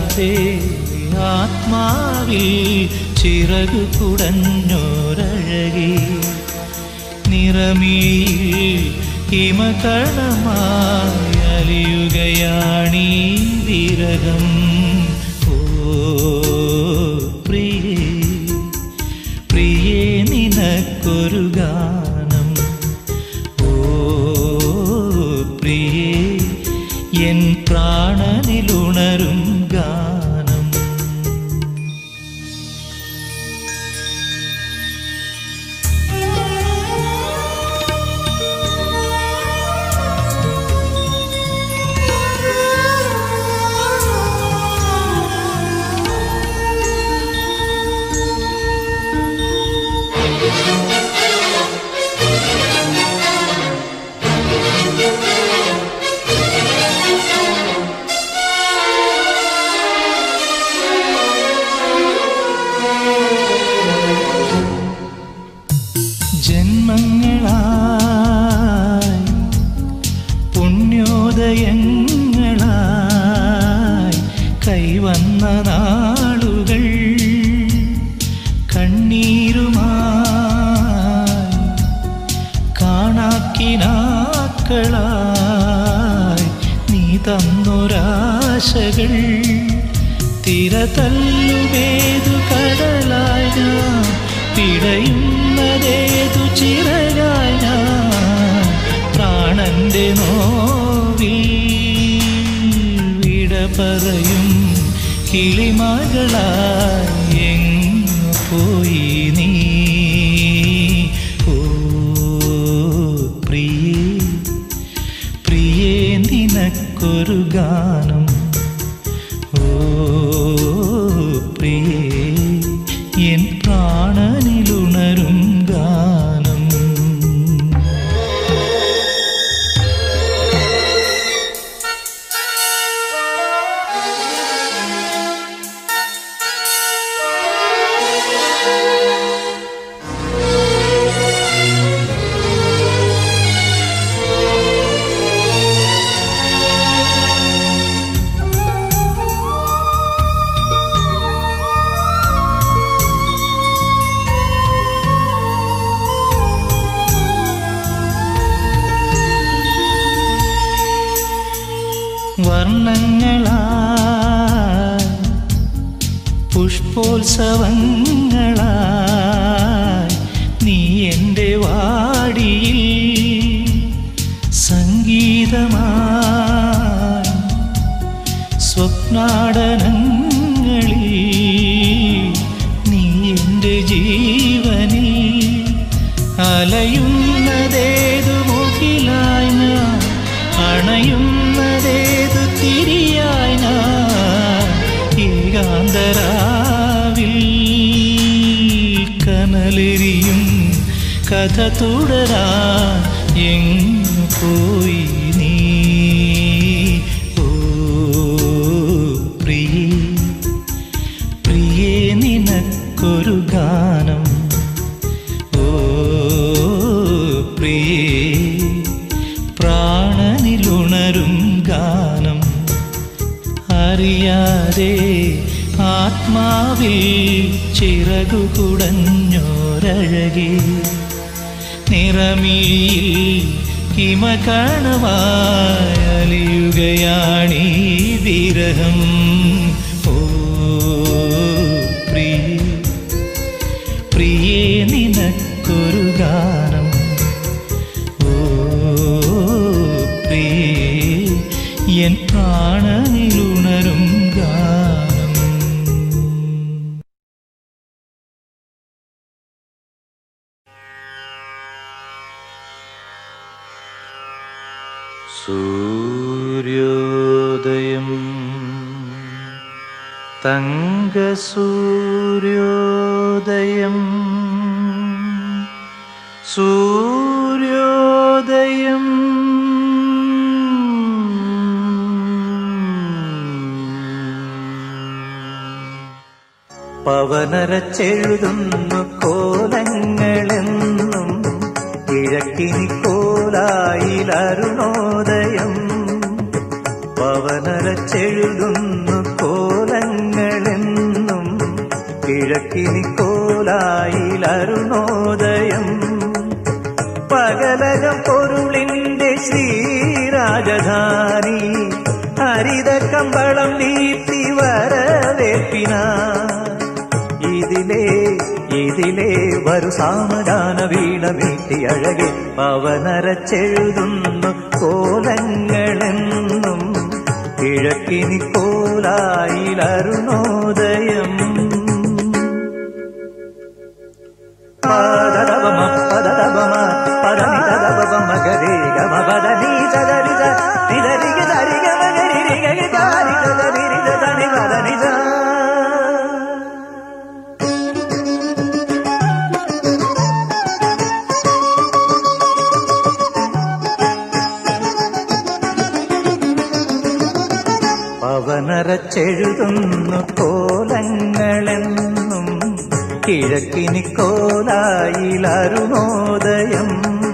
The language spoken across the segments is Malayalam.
അറിയാതെ ആത്മാവിൽ ചിറകു കുടഞ്ഞോരഴകി നിറമിഴിയിൽ ഹിമകണമായി അലിയുകയാണീ വിരഹം ഓ പ്രിയേ പ്രിയേ നിനക്കൊരു ഗാനം ഓ പ്രിയേ എൻ പ്രാണനിലുണരും ഗാനം ജന്മങ്ങളായി പുണ്യോദയങ്ങളായി കൈവന്ന നാളുകൾ കണ്ണീരുമായി കാണാക്കിനാക്കളായി നീ തന്നൊരാശകൾ തിര തല്ലുമേതു കടലായി ഞാൻ പിടയുന്നതേതു ചിറകായി ഞാൻ പ്രാണന്റെ നോവിൽ വിട പറയും കിളിമകളായി എങ്ങു പോയി നീ ഓ പ്രിയേ പ്രിയേ നിനക്കൊരു ഗാനം ഓ പ്രിയേ എൻ പ്രാണനിലുണരും ഗാനം വർണ്ണങ്ങളായി പുഷ്പോത്സവങ്ങളായി നീ എൻ്റെ വാടിയിൽ സംഗീതമായി സ്വപ്നാടനങ്ങളിൽ നീ എൻ്റെ ജീവനിൽ അലയുന്നതേതു മുകിലായി ഞാൻ അണയുന്നതേതു തിരിയായി ഞാൻ ഏകാന്തരാവിൽ കനലെരിയും കഥ തുടരാൻ എങ്ങു പോയി നീ ഓ പ്രിയേ പ്രിയേ നിനക്കൊരു ഗാനം ഓ പ്രിയേ പ്രാണനിലുണരും ഗാനം അറിയാതെ ആത്മാവിൽ ചിറകു കുടഞ്ഞോരഴകി നിറമിഴിയിൽ ഹിമകണമായി അലിയുകയാണീ വിരഹം ഓ പ്രിയ പ്രിയേ നിനക്കൊരു ഗാനം ഓ പ്രിയേ എൻ പ്രാണനിലുണരും ഗാനം സൂര്യോദയം തങ്കസൂര്യോദയം സൂര്യോദയം പവനരച്ചെഴുതുന്നു കോലങ്ങളെന്നും കിഴക്കിനി കോലായിലരുണോദയം പവനരച്ചെഴുതുന്നു കോലങ്ങൾ കിഴക്കിനി കോലായിലരുണോദയം പകലകം പൊരുളിന്റെ ശ്രീരാജധാനി ഹരിത കമ്പളം നീട്ടി വരവേപ്പിന ഇതിലേ ഇതിലേ വരു സാമഗാന വീണ വീട്ടി അഴകെ പവനരച്ചെഴുതുന്നു കോലങ്ങളെന്നും കിഴക്കിനി കോലായിലരുണോദയം പദദവമ പദദവമ പദനിതദവമ ഗരേ ഗമ പദനി സദരിത നിദരിഗ ദരിഗ മഗരിരിഗ ഗാരിഗ ദരിരിഗ ദനി പദനിത പവനരച്ചെഴുതുന്നു കോലങ്ങളെന്നും കിഴക്കിനി കോലായിലരുണോദയം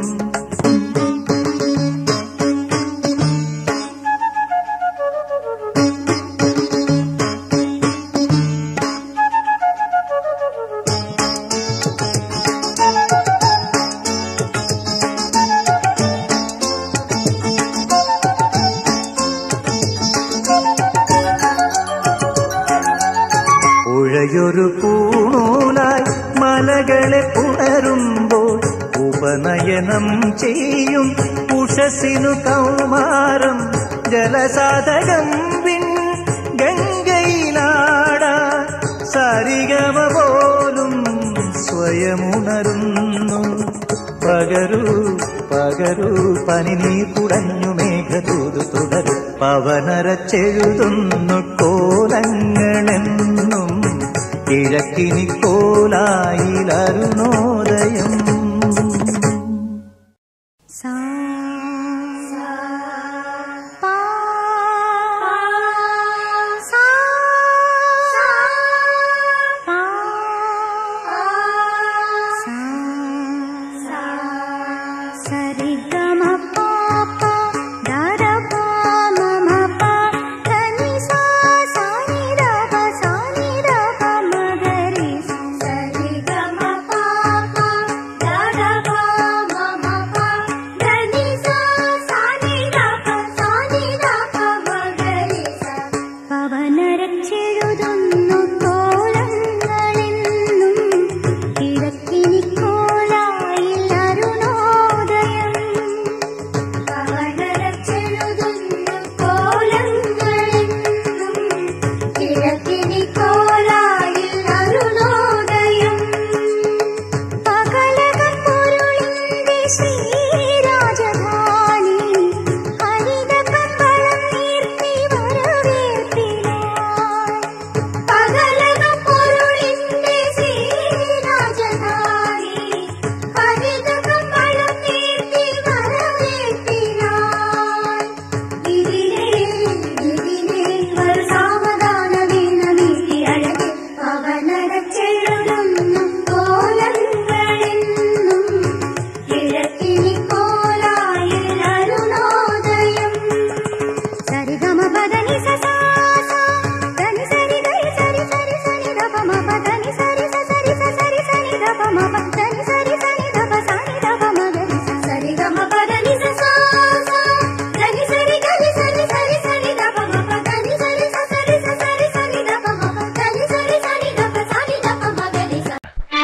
പുഴയൊരു പൂണൂലായി മലകളെ പുണരുമ്പോൾ ഉപനയനം ചെയ്യും ഉഷസിനു കൗമാരം ജലസാധകം വിൺ ഗംഗയിലാട സരിഗമ പോലും സ്വയമുണരുന്നു പകരൂ പകരൂ പനി നീ കുടഞ്ഞു മേഘതൂതു തുടരു പവനരച്ചെഴുതുന്നു കോലങ്ങളെന്നും കിഴക്കിനി കോലായിലരുണോദയം सा पा सा पा सा सरि गम पाप दर म प धनि सा सा नि र प सा नि र प म ग रि सरि गम पाप दर म म प धनि सा सा नि र प सा नि र प म ग रि പവനരച്ചെഴുതുന്നു കോലങ്ങളെന്നും കിഴക്കിനി കോലായിൽ അരുണോദയം പവനരച്ചെഴുതുന്നു കോലങ്ങളെന്നും കിഴക്കിനി കോലായിൽ അരുണോദയം പകലകം പൊരുളിന്റെ ശ്രീരാജധാനി ഹരിത കമ്പളം നീർത്തി വരവേൽപ്പിനായി പകലകം പൊരുളിന്റെ ശ്രീരാജധാനി ഹരിത കമ്പളം നീർത്തി വരവേൽപ്പിനായി ഇതിലേ ഇതിലേ വരു സാവധാന വീണ വീട്ടി അഴകെ പവനടച്ചെഴുതുന്നു കോലങ്ങളെന്നും കിഴക്കിനി കോലായിൽ അരുണോദയം സരിഗമ പദനി സ സാ സാ ധനി സരി ഗരി സരി സരി സനി ധ പ മ പ ധനി സരി സ സരി സ സരി സനി ധ പ മ പ ധനി സരി സനി ധ പ സനി ധ പ മ ഗരി സ സരിഗമ പദനി സ സാ സാ ധനി സരി ഗരി സരി സരി സനി ധ പ മ പ ധനി സരി സ സരി സ സരി സനി ധ പ മ പ ധനി സരി സനി ധ പ സനി ധ പ മ ഗരി സ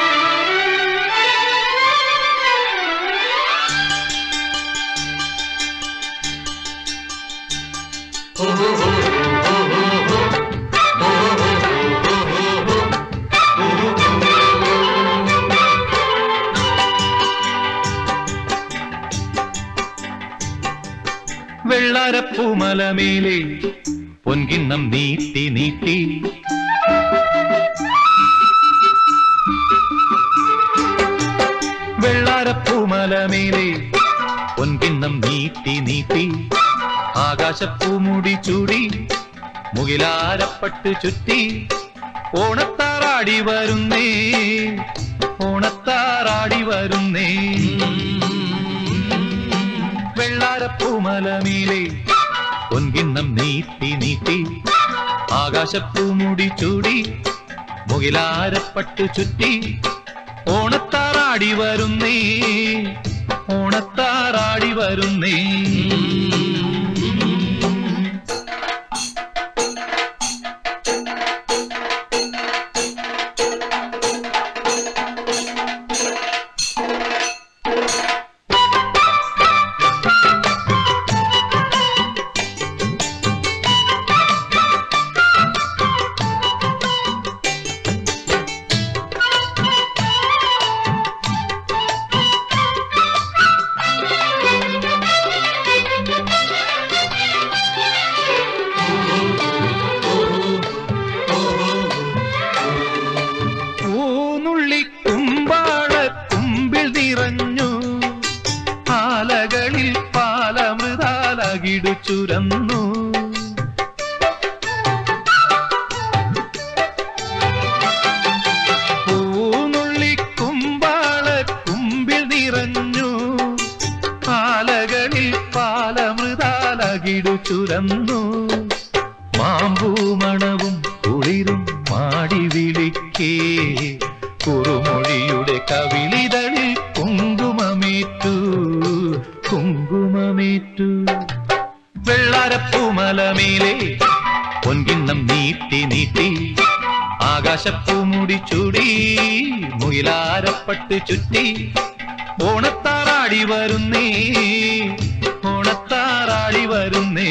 വെള്ളാരപ്പൂമലമേലെ പൊൻകിണ്ണം നീട്ടി നീട്ടി വെള്ളാരപ്പൂമലമേലെ പൊൻകിണ്ണം നീട്ടി നീട്ടി ആകാശപ്പൂമുടി ചൂടി മുകിലാരപ്പട്ട് ചുറ്റി ഓണത്താറാടി വരുന്നേ ഓണത്താറാടി വരുന്നേ വെള്ളാരപ്പൂമലമേലെ പൊൻകിണ്ണം നീട്ടി നീട്ടി ആകാശപ്പൂമുടി ചൂടി മുകിലാരപ്പട്ട് ചുറ്റി ഓണത്താറാടി വരുന്നേ ഓണത്താറാടി വരുന്നേ പൂനുള്ളി കുമ്പാള കുമ്പിൽ നിറഞ്ഞു ആലകളിൽ പാലമൃതാലകിടു ചുരന്നു പൂനുള്ളി കുമ്പാള കുമ്പിൽ നിറഞ്ഞു ആലകളിൽ പാലമൃതാലകിടു ചുരന്നു മാമ്പൂമണവും കുളിരും മാടി വിളിക്കേ കുറുമൊഴിയുടെ കവിളിതളിൽ കുങ്കുമമേറ്റു കുങ്കുമമേറ്റു വെള്ളാരപ്പൂമലമേലെ പൊൻകിണ്ണം നീട്ടി നീട്ടി ആകാശപ്പൂമുടി ചൂടി മുയിലാരപ്പട്ട് ചുറ്റി ഓണത്താറാടി വരുന്നേ ഓണത്താറാടി വരുന്നേ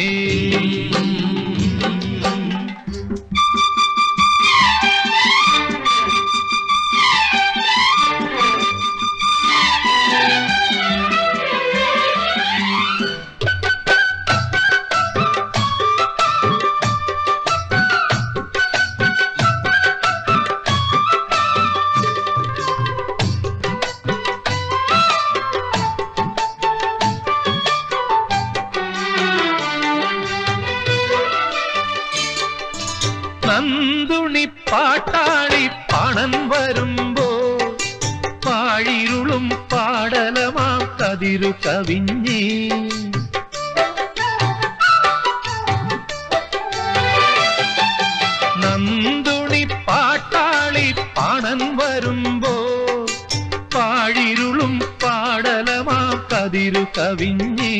നന്ദുണി പാട്ടാളി പണം വരുമ്പോ പാഴിരുളും പാടലമാം കതിരു കവിഞ്ഞേ നന്ദുണി പാട്ടാളി പണം വരുമ്പോ പാഴിരുളും പാടലമാം കതിരു കവിഞ്ഞേ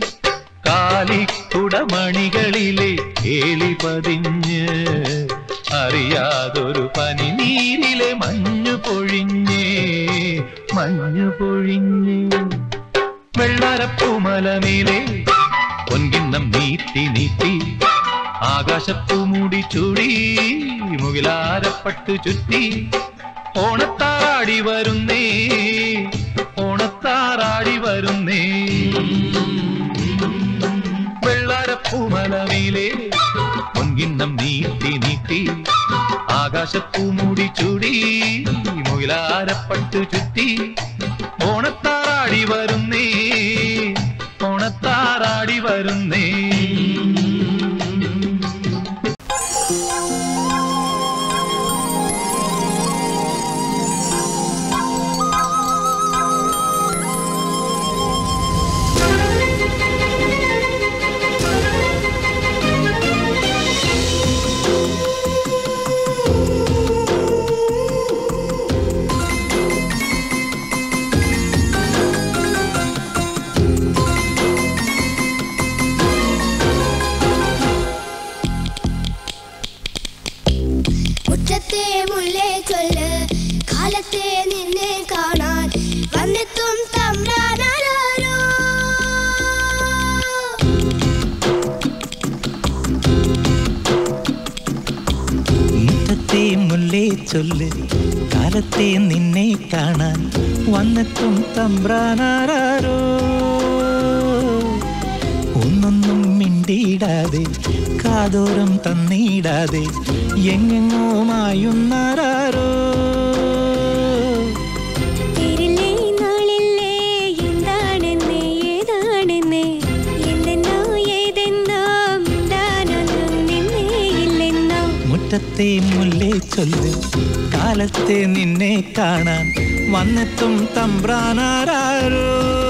കാലിക്കുടമണികളിലെ ഏളി പതിഞ്ഞ് അറിയാതൊരു പനിനീരിലെ മഞ്ഞു പൊഴിഞ്ഞേ മഞ്ഞു പൊഴിഞ്ഞേ വെള്ളാരപ്പൂമലമേലെ പൊൻകിണ്ണം നീട്ടി നീട്ടി ആകാശപ്പൂമുടി ചൂടി മുകിലാരപ്പട്ടു ചുറ്റി ഓണത്താറാടി വരുന്നേ ഓണത്താറാടി വരുന്നേ വെള്ളാരപ്പൂമലമേലെ പൊൻകിണ്ണം നീട്ടി നീട്ടി ആകാശപ്പൂമുടി ചൂടി മുയിലാരപ്പട്ടു ചുറ്റി ഓണത്താറാടി വരുന്നേ ഓണത്താറാടി വരുന്നേ മുറ്റത്തെ മുല്ലേ ചൊല്ല് കാലത്തെ നിന്നെ കാണാൻ വന്നെത്തും തമ്പ്രാനാരോ മുറ്റത്തെ മുല്ലേ ചൊല്ല് കാലത്തെ നിന്നെ കാണാൻ വന്നെത്തും തമ്പ്രാനാരോ ഒന്നൊന്നും മിണ്ടിയിടാതെ കാതോരം തന്നിടാതെ എങ്ങെങ്ങോ മായുന്നാരോ തിരില്ലേ നാളില്ലേ എന്താണെന്ന് ഏതാണെന്ന് എന്തെന്നോ ഏതെന്നോ മിണ്ടാനൊന്നും നിന്നേ ഇല്ലെന്നോ മുറ്റത്തെ മുല്ലേ ചൊല്ല് കാലത്തെ നിന്നെ കാണാൻ വന്നെത്തും തമ്പ്രാനാരോ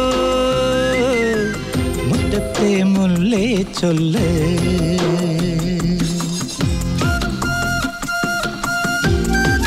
മുറ്റത്തെ മുല്ലേ ചൊല്ല് ും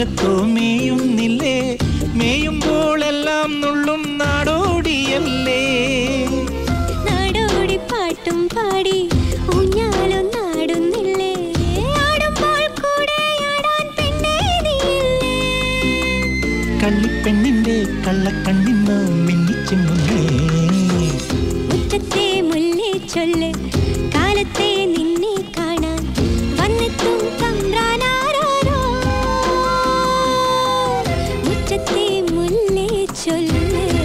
മുറ്റത്തോ മേയുന്നില്ലേ മേയുമ്പോഴെല്ലാം നുള്ളും നാടോടിയല്ലേ നാടോടി പാട്ടും പാടി ഊഞ്ഞാലും നാടുന്നില്ലേ ആടുമ്പോൾ കൂടെ ആടാൻ പെണ്ണേ നീയില്ലേ കള്ളിപ്പെണ്ണിന്റെ കള്ളക്കണ്ണിന്നോ മിന്നിച്ചിമ്മുന്നേ മുറ്റത്തെ മുല്ലേ ചൊല്ല് കാലത്തെ നിന്നെ കാണാൻ വന്നെത്തും തമ്പ്രാനാരോ മുറ്റത്തെ മുല്ലേ ചൊല്ല്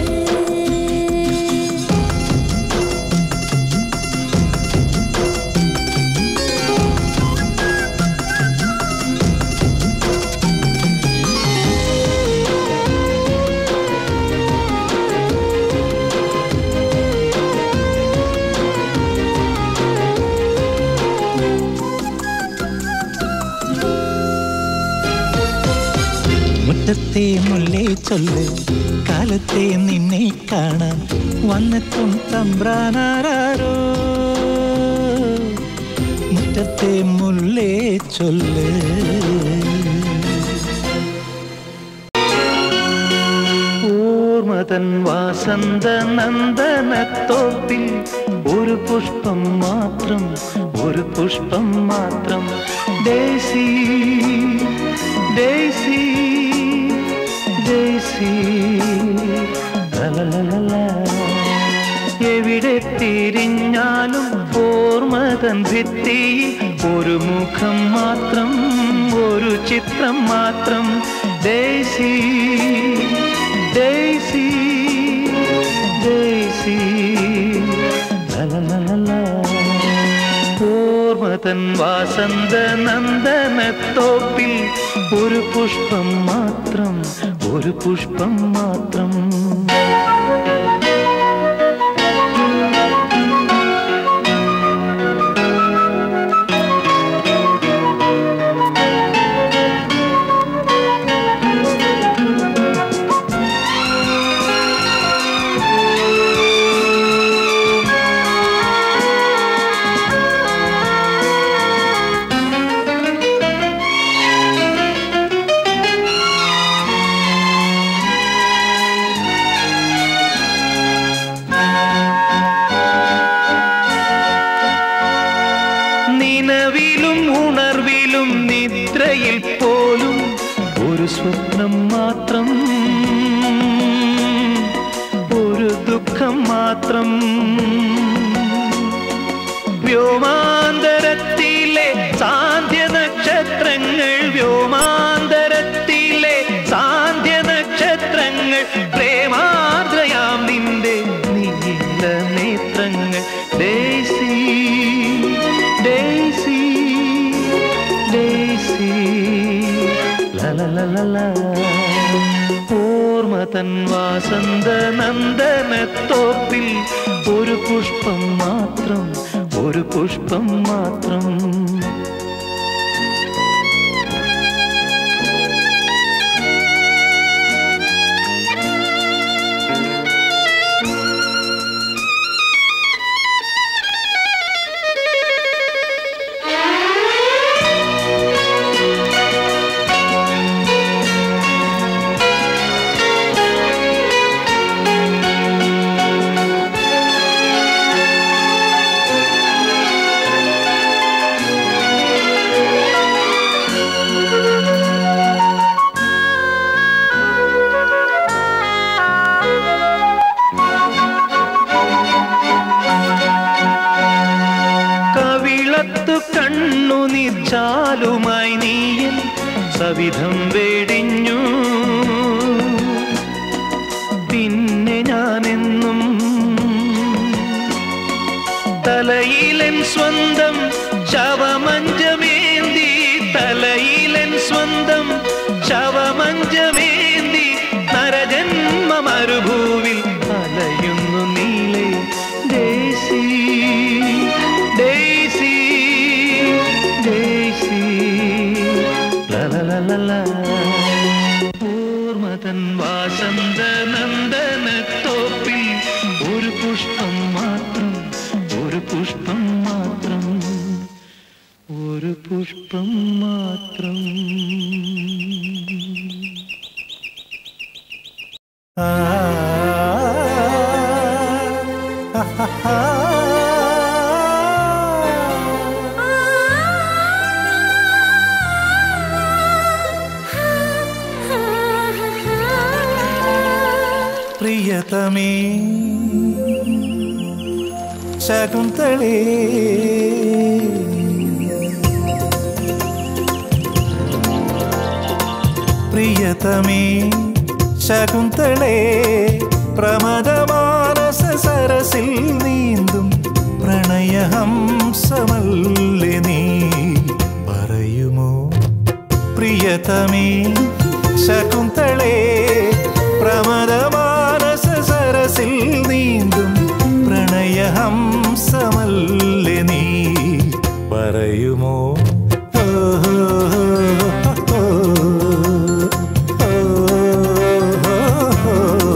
മുറ്റത്തെ മുല്ലേ ചൊല്ല് കാലത്തെ നിന്നെ കാണാൻ വന്നെത്തും തമ്പ്രാനാരോ മുറ്റത്തെ മുല്ലേ ചൊല്ല് ഓർമ്മതൻ വാസന്ത നന്ദനത്തോപ്പിൽ ഒരു പുഷ്പം മാത്രം ഒരു പുഷ്പം മാത്രം ഡേസി ഡേസി ഡേസി ലലലലല. എവിടെ തിരിഞ്ഞാലും ഓർമ്മതൻ ഭിത്തിയിൽ ഒരു മുഖം മാത്രം ഒരു ചിത്രം മാത്രം ഡേസി ഡേസി ഡേസി ലലലലല. ഓർമ്മതൻ വാസന്ത നന്ദനത്തോപ്പിൽ ഒരു പുഷ്പം മാത്രം ഒരു പുഷ്പം മാത്രം നിലവിലും ഉണർവിലും നിദ്രയിൽ പോലും ഒരു സ്വപ്നം മാത്രം ഒരു ദുഃഖം മാത്രം വ്യോമാന്തരത്തിലെ സാന്ധ്യ നക്ഷത്രങ്ങൾ വ്യോമാന്തരത്തിലെ സാന്ധ്യ നക്ഷത്രങ്ങൾ പ്രേമാർദ്രയാം നിന്റെ നീല നേത്രങ്ങൾ ഡേസി ഡേസി ഡേസി ലലലലല ഓർമ്മതൻ വാസന്ത നന്ദനത്തോപ്പിൽ ഒരു പുഷ്പം മാത്രം ഒരു പുഷ്പം മാത്രം കവിളത്തു കണ്ണു നിച്ചാലുമായി നീയൻ സവിധം വെടിഞ്ഞു പിന്നെ ഞാനെന്നും തലയിലൻ സ്വന്തം ശവമഞ്ചമേന്തി തലയിലൻ സ്വന്തം ശവമഞ്ചമേന്തി നരജന്മ മരുഭൂവിൽ അലയുന്നു നീളെ ഡേസി ഡേസി ഡേസി ലലലലല ഓർമ്മതൻ വാസന്ത നന്ദനത്തോപ്പിൽ ഒരു പുഷ്പം മാത്രം ഒരു പുഷ്പം മാത്രം ഒരു പുഷ്പം മാത്രം പ്രിയതമേ ശകുന്തളേ പ്രിയതമേ ശകുന്തളേ പ്രമദമാനസ സരസിൽ നീന്തും പ്രണയഹംസമല്ലേ നീ പറയുമോ പ്രിയതമേ ശകുന്തളേ പ്രമദമാനസ സരസിൽ നീന്തും പ്രണയഹംസമല്ലേ നീ പറയുമോ ഓ, ഓ, ഓ, ഓ, ഓ, ഓ.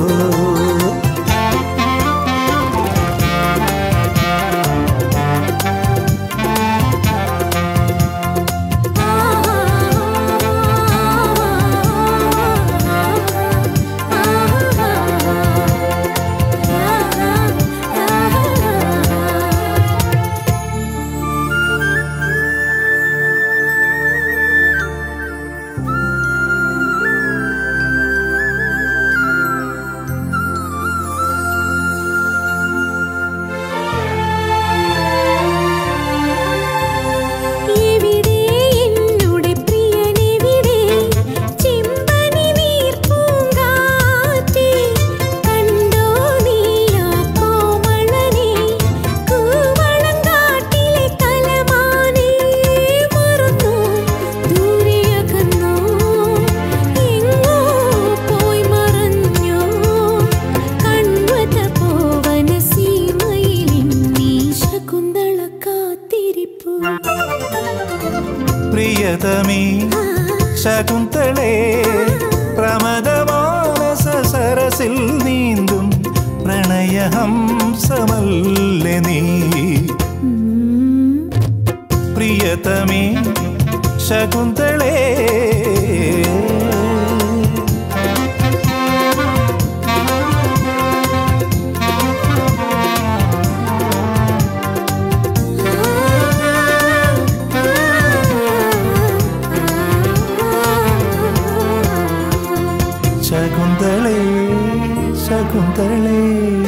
എവിടെ എന്നുടെ പ്രിയനെവിടെ ചെമ്പനി നീർപ്പൂങ്കാറ്റേ കണ്ടോ നീയാ കോമളനെ കൂവളങ്കാട്ടിലെ കലമാനെ മറന്നോ ദൂരെ അകന്നോ എങ്ങോ പോയി മറഞ്ഞോ കൺവത പോവന സീമയിൽ നീ ശകുന്തള കാത്തിരിപ്പു പ്രിയതമേ ശകുന്തളേ പ്രമദമാനസ സരസിൽ നീന്തും പ്രണയഹംസമല്ലേ നീ പ്രിയതമേ ശകുന്തളേ ശകുന്തളേ ശകുന്തളേ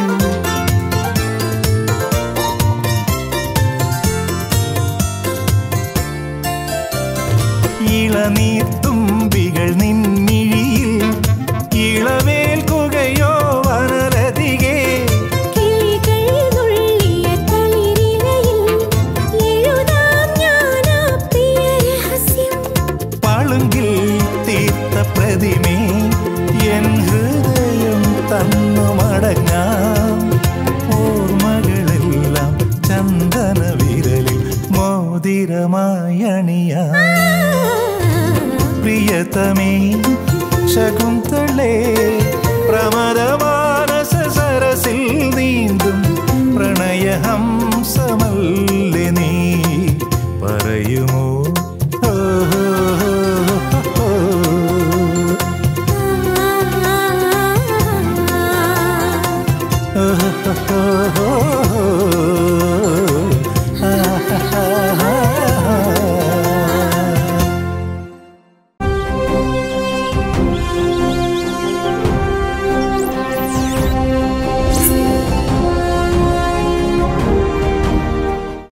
ഇളനീർത്തുമ്പികൾ നിന്നിഴിയിൽ ഇളവേൽക്കുകയോ വനരതികേ കിളികൾ നുള്ളിയ തളിരിലയിൽ എഴുതാം ഞാനാ പ്രിയ രഹസ്യം പളുങ്കിൽ തീർത്ത പ്രതിമേ എൻ ഹൃദയം തന്നു മടങ്ങാം ഓർമ്മകളെല്ലാം ചന്ദന വിരലിൽ മോതിരമായി അണിയാം പ്രിയതമേ ശകുന്തളേ പ്രമദമാ